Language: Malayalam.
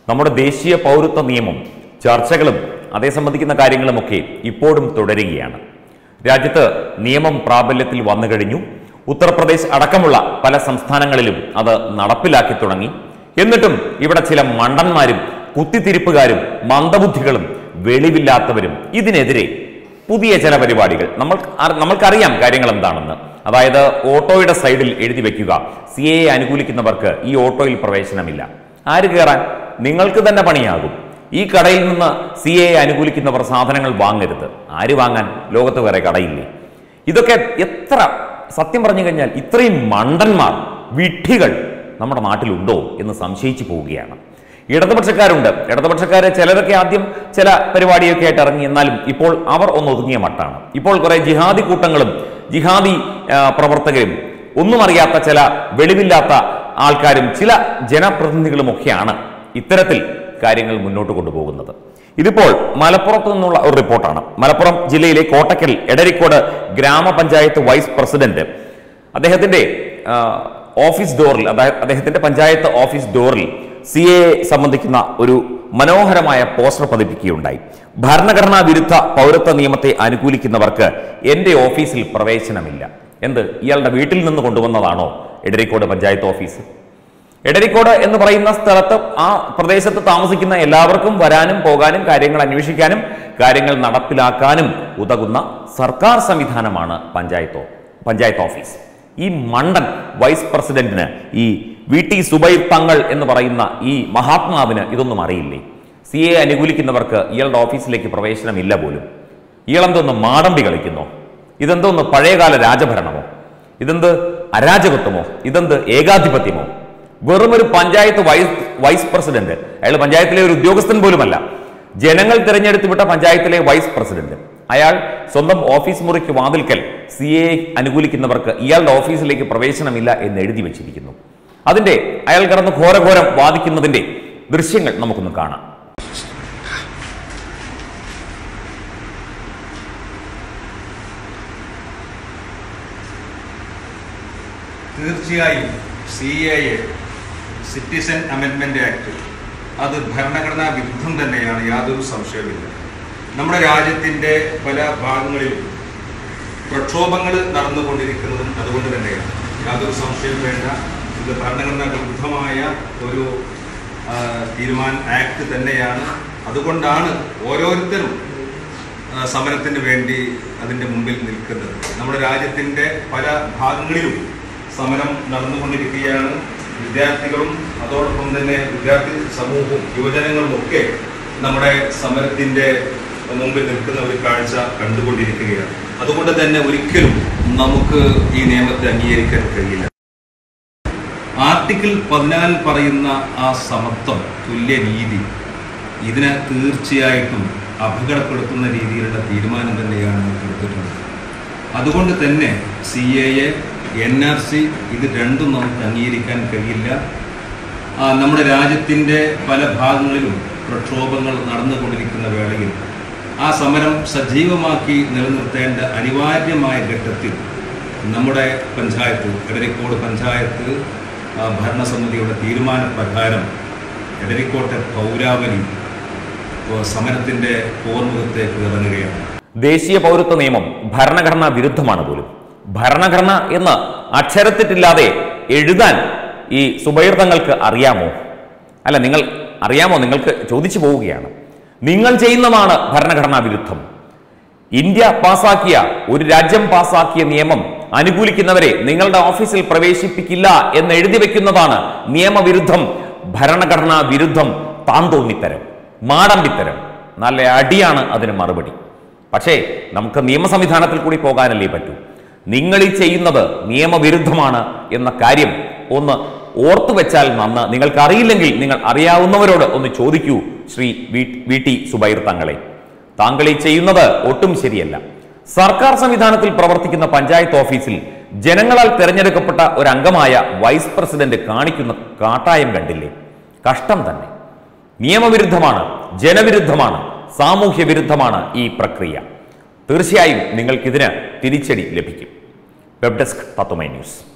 നമ്മുടെ ദേശീയ പൗരത്വ നിയമം ചർച്ചകളും അതേ സംബന്ധിക്കുന്ന കാര്യങ്ങളുമൊക്കെ ഇപ്പോഴും തുടരുകയാണ് രാജ്യത്ത് നിയമം പ്രാബല്യത്തിൽ വന്നു കഴിഞ്ഞു ഉത്തർപ്രദേശ് അടക്കമുള്ള പല സംസ്ഥാനങ്ങളിലും അത് നടപ്പിലാക്കി തുടങ്ങി എന്നിട്ടും ഇവിടെ ചില മണ്ടന്മാരും കുത്തിത്തിരിപ്പുകാരും മന്ദബുദ്ധികളും വെളിവില്ലാത്തവരും ഇതിനെതിരെ പുതിയ ചില പരിപാടികൾ നമ്മൾ അറി- നമ്മൾക്കറിയാം കാര്യങ്ങൾ എന്താണെന്ന് അതായത് ഓട്ടോയുടെ സൈഡിൽ എഴുതി വെക്കുക സി എ അനുകൂലിക്കുന്നവർക്ക് ഈ ഓട്ടോയിൽ പ്രവേശനമില്ല ആര് കയറാൻ നിങ്ങൾക്ക് തന്നെ പണിയാകും ഈ കടയിൽ നിന്ന് സി എ അനുകൂലിക്കുന്നവർ സാധനങ്ങൾ വാങ്ങരുത് ആര് വാങ്ങാൻ ലോകത്ത് വേറെ കടയില്ലേ ഇതൊക്കെ എത്ര സത്യം പറഞ്ഞു കഴിഞ്ഞാൽ ഇത്രയും മണ്ടന്മാർ വിഡ്ഢികൾ നമ്മുടെ നാട്ടിലുണ്ടോ എന്ന് സംശയിച്ചു പോവുകയാണ് ഇടതുപക്ഷക്കാരുണ്ട് ഇടതുപക്ഷക്കാരെ ചിലരൊക്കെ ആദ്യം ചില പരിപാടിയൊക്കെ ആയിട്ട് ഇറങ്ങി എന്നാലും ഇപ്പോൾ അവർ ഒന്ന് ഒതുങ്ങിയ മട്ടാണ് ഇപ്പോൾ കുറെ ജിഹാദി കൂട്ടങ്ങളും ജിഹാദി ആ, പ്രവർത്തകരും ഒന്നും അറിയാത്ത ചില വെളിവില്ലാത്ത ആൾക്കാരും ചില ജനപ്രതിനിധികളും ഒക്കെയാണ് ഇത്തരത്തിൽ കാര്യങ്ങൾ മുന്നോട്ട് കൊണ്ടുപോകുന്നത് ഇതിപ്പോൾ മലപ്പുറത്ത് നിന്നുള്ള ഒരു റിപ്പോർട്ടാണ് മലപ്പുറം ജില്ലയിലെ കോട്ടക്കൽ എടരിക്കോട് ഗ്രാമപഞ്ചായത്ത് വൈസ് പ്രസിഡന്റ് അദ്ദേഹത്തിന്റെ ആ, ഓഫീസ് ഡോറിൽ അതായത് അദ്ദേഹത്തിന്റെ പഞ്ചായത്ത് ഓഫീസ് ഡോറിൽ സി എ സംബന്ധിക്കുന്ന ഒരു മനോഹരമായ പോസ്റ്റർ പതിപ്പിക്കുകയുണ്ടായി ഭരണഘടനാ വിരുദ്ധ പൗരത്വ നിയമത്തെ അനുകൂലിക്കുന്നവർക്ക് എന്റെ ഓഫീസിൽ പ്രവേശനമില്ല എന്ത് ഇയാളുടെ വീട്ടിൽ നിന്ന് കൊണ്ടുവന്നതാണോ എടരിക്കോട് പഞ്ചായത്ത് ഓഫീസ് എടരിക്കോട് എന്ന് പറയുന്ന സ്ഥലത്ത് ആ പ്രദേശത്ത് താമസിക്കുന്ന എല്ലാവർക്കും വരാനും പോകാനും കാര്യങ്ങൾ അന്വേഷിക്കാനും കാര്യങ്ങൾ നടപ്പിലാക്കാനും ഉതകുന്ന സർക്കാർ സംവിധാനമാണ് പഞ്ചായത്ത് പഞ്ചായത്ത് ഓഫീസ് ഈ മണ്ടൻ വൈസ് പ്രസിഡന്റിന് ഈ വി ടി സുബൈർ തങ്ങൾ എന്ന് പറയുന്ന ഈ മഹാത്മാവിന് ഇതൊന്നും അറിയില്ലേ സി എ അനുകൂലിക്കുന്നവർക്ക് ഇയാളുടെ ഓഫീസിലേക്ക് പ്രവേശനമില്ല പോലും ഇയാളെന്തോന്ന് മാടമ്പി കളിക്കുന്നോ ഇതെന്തോന്ന് പഴയകാല രാജഭരണമോ ഇതെന്ത് അരാജകത്വമോ ഇതെന്ത് ഏകാധിപത്യമോ വെറും ഒരു പഞ്ചായത്ത് വൈസ് വൈസ് പ്രസിഡന്റ് അയാൾ പഞ്ചായത്തിലെ ഒരു ഉദ്യോഗസ്ഥൻ പോലുമല്ല ജനങ്ങൾ തിരഞ്ഞെടുത്ത് വിട്ട പഞ്ചായത്തിലെ വൈസ് പ്രസിഡന്റ് അയാൾ സ്വന്തം ഓഫീസ് മുറിക്ക് വാതിൽക്കൽ സി എ അനുകൂലിക്കുന്നവർക്ക് ഇയാളുടെ ഓഫീസിലേക്ക് പ്രവേശനമില്ല എന്ന് എഴുതി വെച്ചിരിക്കുന്നു അതിന്റെ അയാൾ കിടന്ന് ഘോരഘോരം വാദിക്കുന്നതിന്റെ ദൃശ്യങ്ങൾ നമുക്കൊന്ന് കാണാം തീർച്ചയായും സി എ എ സിറ്റിസൺ അമെൻമെന്റ് ആക്ട് അത് ഭരണഘടനാ വിരുദ്ധം തന്നെയാണ് യാതൊരു സംശയവുമില്ല നമ്മുടെ രാജ്യത്തിന്റെ പല ഭാഗങ്ങളിലും പ്രക്ഷോഭങ്ങൾ നടന്നുകൊണ്ടിരിക്കുന്നതും അതുകൊണ്ട് തന്നെയാണ് യാതൊരു സംശയവും വേണ്ട ഇത് ഭരണഘടനാ വിരുദ്ധമായ ഒരു ആ, തീരുമാൻ ആക്ട് തന്നെയാണ് അതുകൊണ്ടാണ് ഓരോരുത്തരും ആ, സമരത്തിന് വേണ്ടി അതിൻ്റെ മുമ്പിൽ നിൽക്കുന്നത് നമ്മുടെ രാജ്യത്തിൻ്റെ പല ഭാഗങ്ങളിലും സമരം നടന്നുകൊണ്ടിരിക്കുകയാണ് വിദ്യാർത്ഥികളും അതോടൊപ്പം തന്നെ വിദ്യാർത്ഥി സമൂഹവും യുവജനങ്ങളും ഒക്കെ നമ്മുടെ സമരത്തിൻ്റെ മുമ്പിൽ നിൽക്കുന്ന ഒരു കാഴ്ച കണ്ടുകൊണ്ടിരിക്കുകയാണ് അതുകൊണ്ട് തന്നെ ഒരിക്കലും നമുക്ക് ഈ നിയമത്തെ അംഗീകരിക്കാൻ കഴിയില്ല ആർട്ടിക്കിൾ പതിനാലിൽ പറയുന്ന ആ സമത്വം തുല്യ നീതി ഇതിനെ തീർച്ചയായിട്ടും അപകടപ്പെടുത്തുന്ന രീതിയിലുള്ള തീരുമാനം തന്നെയാണ് എടുത്തിട്ടുള്ളത് അതുകൊണ്ട് തന്നെ C A A N R C ഇത് രണ്ടും നമുക്ക് അംഗീകരിക്കാൻ കഴിയില്ല ആ, നമ്മുടെ രാജ്യത്തിൻ്റെ പല ഭാഗങ്ങളിലും പ്രക്ഷോഭങ്ങൾ നടന്നുകൊണ്ടിരിക്കുന്ന വേളയിൽ ആ സമരം സജീവമാക്കി നിലനിർത്തേണ്ട അനിവാര്യമായ ഘട്ടത്തിൽ നമ്മുടെ പഞ്ചായത്ത് എടരിക്കോട് പഞ്ചായത്ത് ആ, ഭരണസമിതിയുടെ തീരുമാനപ്രകാരം എടരിക്കോട്ടെ പൗരാവലി ഓ, സമരത്തിൻ്റെ പോർമുഖത്തേക്ക് ഇറങ്ങുകയാണ് ദേശീയ പൗരത്വ നിയമം ഭരണഘടനാ വിരുദ്ധമാണ് പോലും ഭരണഘടന എന്ന് അക്ഷരത്തിട്ടില്ലാതെ എഴുതാൻ ഈ സുബൈർ തങ്ങൾക്ക് അറിയാമോ അല്ല നിങ്ങൾ അറിയാമോ നിങ്ങൾക്ക് ചോദിച്ചു പോവുകയാണ് നിങ്ങൾ ചെയ്യുന്നതാണ് ഭരണഘടനാ വിരുദ്ധം ഇന്ത്യ പാസാക്കിയ ഒരു രാജ്യം പാസാക്കിയ നിയമം അനുകൂലിക്കുന്നവരെ നിങ്ങളുടെ ഓഫീസിൽ പ്രവേശിപ്പിക്കില്ല എന്ന് എഴുതി വെക്കുന്നതാണ് നിയമവിരുദ്ധം ഭരണഘടനാ വിരുദ്ധം താന്തോന്നിത്തരം മാടമ്പിത്തരം നല്ല അടിയാണ് അതിന് മറുപടി പക്ഷേ നമുക്ക് നിയമ സംവിധാനത്തിൽ കൂടി പോകാനല്ലേ പറ്റൂ നിങ്ങൾ ഈ ചെയ്യുന്നത് നിയമവിരുദ്ധമാണ് എന്ന കാര്യം ഒന്ന് ഓർത്തു വെച്ചാൽ നന്ന് നിങ്ങൾക്ക് അറിയില്ലെങ്കിൽ നിങ്ങൾ അറിയാവുന്നവരോട് ഒന്ന് ചോദിക്കൂ Shri V- V T Subair തങ്ങളെ താങ്കൾ ഈ ചെയ്യുന്നത് ഒട്ടും ശരിയല്ല സർക്കാർ സംവിധാനത്തിൽ പ്രവർത്തിക്കുന്ന പഞ്ചായത്ത് ഓഫീസിൽ ജനങ്ങളാൽ തെരഞ്ഞെടുക്കപ്പെട്ട ഒരു അംഗമായ വൈസ് പ്രസിഡന്റ് കാണിക്കുന്ന കാട്ടായം കണ്ടില്ലേ കഷ്ടം തന്നെ നിയമവിരുദ്ധമാണ് ജനവിരുദ്ധമാണ് സാമൂഹ്യ വിരുദ്ധമാണ് ഈ പ്രക്രിയ തീർച്ചയായും നിങ്ങൾക്കിതിന് തിരിച്ചടി ലഭിക്കും വെബ് ഡെസ്ക് തത്വമൈ ന്യൂസ്